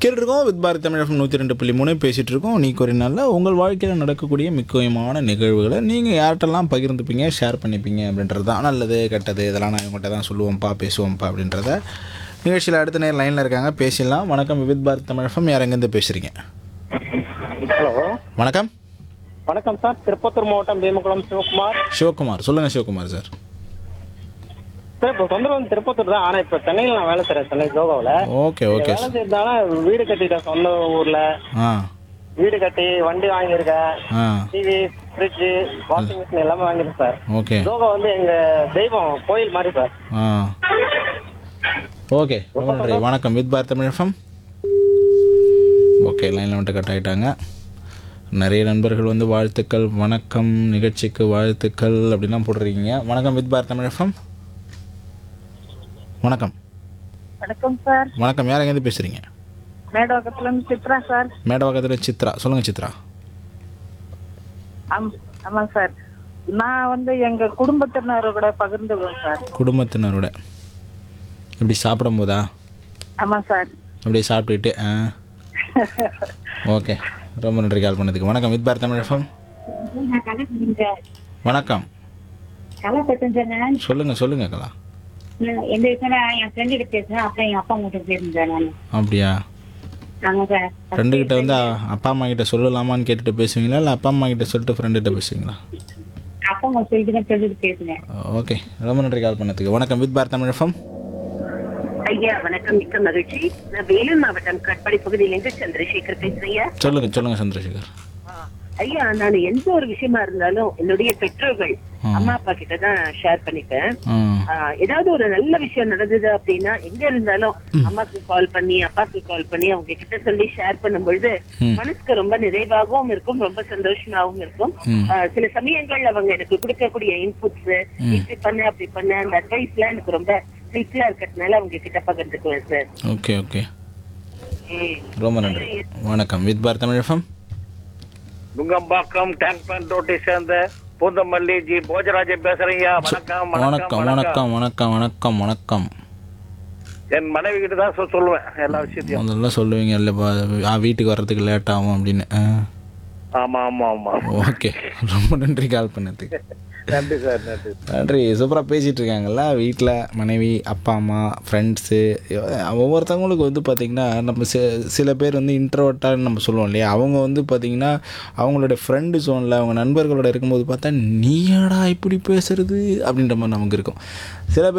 கேட்டுருக்கோம் with Bharat தமிழகம் நூற்றி ரெண்டு புள்ளி மூணு பேசிகிட்டு இருக்கோம் நீ ஒரு நாளில் உங்கள் வாழ்க்கையில் நடக்கக்கூடிய முக்கியமான நிகழ்வுகளை நீங்கள் யார்கிட்டலாம் பகிர்ந்துப்பீங்க ஷேர் பண்ணிப்பீங்க அப்படின்றது தான் நல்லது கெட்டது இதெல்லாம் நான் இவங்கள்ட்ட தான் சொல்லுவோம்ப்பா பேசுவோம்ப்பா அப்படின்றத நிகழ்ச்சியில் அடுத்த நேரம் லைனில் இருக்காங்க பேசிடலாம் வணக்கம் வித் பாரத் தமிழகம் யார் எங்கேருந்து பேசுகிறீங்க ஹலோ வணக்கம் வணக்கம் சார் திருப்பத்தூர் மாவட்டம் பீமகுளம் சிவகுமார் சிவகுமார் சொல்லுங்கள் சிவகுமார் சார் சார் இப்போ சொந்த வந்து திருப்பத்தூர் தான் ஆனால் இப்போ சென்னையில் நான் வேலை செய்கிறேன் சென்னை ஜோகாவில் ஓகே ஓகே வேலை செய்யறதால வீடு கட்டிட்டேன் சொந்த ஊரில் ஆ வீடு கட்டி வண்டி வாங்கியிருக்கேன் ஆ டிவி ஃப்ரிட்ஜு வாஷிங் மிஷின் எல்லாமே வாங்கியிருக்கேன் சார் ஓகே ஜோகா வந்து எங்கள் தெய்வம் கோயில் மாதிரி சார் ஆ ஓகே ரொம்ப நன்றி வணக்கம் வித் பாரத் தமிழகம் ஓகே லைனில் வந்துட்டு கட் ஆகிட்டாங்க நிறைய நண்பர்கள் வந்து வாழ்த்துக்கள் வணக்கம் நிகழ்ச்சிக்கு வாழ்த்துக்கள் அப்படிலாம் போட்டிருக்கீங்க வணக்கம் வித் பாரத் தமிழகம் வணக்கம் வணக்கம் சார் வணக்கம் யார் எங்கேருந்து பேசுகிறீங்க மேடவாக்கத்துல இருந்து சித்ரா சார் மேடவாக்கத்தில் சித்ரா சொல்லுங்கள் சித்ரா ஆம் ஆமா சார் நான் வந்து எங்க குடும்பத்தினரோட பகிர்ந்துக்குவேன் சார் குடும்பத்தினரோட இப்படி சாப்பிடும் போதா ஆமா சார் அப்படியே சாப்பிட்டுட்டு ஆ ஓகே ரொம்ப நன்றி கால் பண்ணதுக்கு வணக்கம் வித் பாரத் தமிழகம் வணக்கம் கலா பேசுறேன் சொல்லுங்கள் சொல்லுங்கள் கலா எந்த விஷயம் என் ஃப்ரெண்டு கிட்ட பேசுறேன் அப்புறம் என் அப்பா வீட்டுக்கு பேசுறேன் நான் அப்படியா ஆமா சார் ஃப்ரெண்டு கிட்ட வந்து அ- அப்பா அம்மா கிட்ட சொல்லலாமான்னு கேட்டுட்டு பேசுவீங்களா இல்லை அப்பா அம்மா கிட்ட சொல்லிட்டு ஃப்ரெண்டு கிட்ட பேசுவீங்களா அப்பா அம்மா சொல்லிட்டு தான் சொல்லிட்டு பேசுறேன் ஓகே ரொம்ப நன்றி கால் பண்ணதுக்கு வணக்கம் வித் பாரத் தமிழகம் ஐயா வணக்கம் மிக்க மகிழ்ச்சி நான் வேலூர் மாவட்டம் கட்பாடி பகுதியிலிருந்து சந்திரசேகர் பேசுறேன் சொல்லுங்கள் சொல்லுங்கள் சந்திரசேகர் ஐயா நான் எந்த ஒரு விஷயமா இருந்தாலும் என்னுடைய பெற்றோர்கள் அம்மா அப்பா கிட்ட தான் ஷேர் பண்ணிப்பேன் ம் ஆஹ், ஏதாவது ஒரு நல்ல விஷயம் நடந்தது அப்படின்னா எங்க இருந்தாலும் அம்மாக்கு கால் பண்ணி அப்பாக்கு கால் பண்ணி அவங்க கிட்ட சொல்லி ஷேர் பண்ணும் பொழுது மனசுக்கு ரொம்ப நிறைவாகவும் இருக்கும் ரொம்ப சந்தோஷமாகவும் இருக்கும் ஆஹ், சில சமயங்கள் அவங்க எனக்கு கொடுக்கக்கூடிய இன்புட்ஸ் இப்படி பண்ண அப்படி பண்ண அந்த அட்வைஸ் எல்லாம் எனக்கு ரொம்ப ஹெல்ப்ஃபுல்லா இருக்கிறதுனால அவங்க கிட்ட பகிர்ந்துக்குவேன் சார் ஓகே ஓகே ம். ரொம்ப நன்றி வணக்கம் with Bharat Tamilagam Nungambakkam tank bund ரோட்டை சேர்ந்த பூந்தமல்லி ஜி போஜராஜன் பேசுறீங்க வணக்கம் வணக்கம் வணக்கம் வணக்கம் வணக்கம் வணக்கம் என் மனைவி கிட்ட தான் சொ- சொல்லுவேன் எல்லா விஷயத்தையும் முதல்ல சொல்லுவீங்க இல்லைப்பா ஆ வீட்டுக்கு வர்றதுக்கு லேட் ஆகும் அப்படின்னு ஆ ஆமா ஆமா ஆமா ஓகே ரொம்ப நன்றி கால் பண்ணதுக்கு நன்றி சார் நன்றி நன்றி சூப்பராக பேசிகிட்டு இருக்காங்கல்ல வீட்டில் மனைவி அப்பா அம்மா ஃப்ரெண்ட்ஸு ஒவ்வொருத்தவங்களுக்கு வந்து பார்த்திங்கன்னா நம்ம சி சில பேர் வந்து இன்ட்ரோவர்ட்டான்னு நம்ம சொல்லுவோம் இல்லையா அவங்க வந்து பார்த்திங்கன்னா அவங்களோட ஃப்ரெண்டு ஜோனில் அவங்க நண்பர்களோட இருக்கும்போது பார்த்தா நீயாடா இப்படி பேசுறது அப்படின்ற மாதிரி நமக்கு இருக்கும் சில பேர்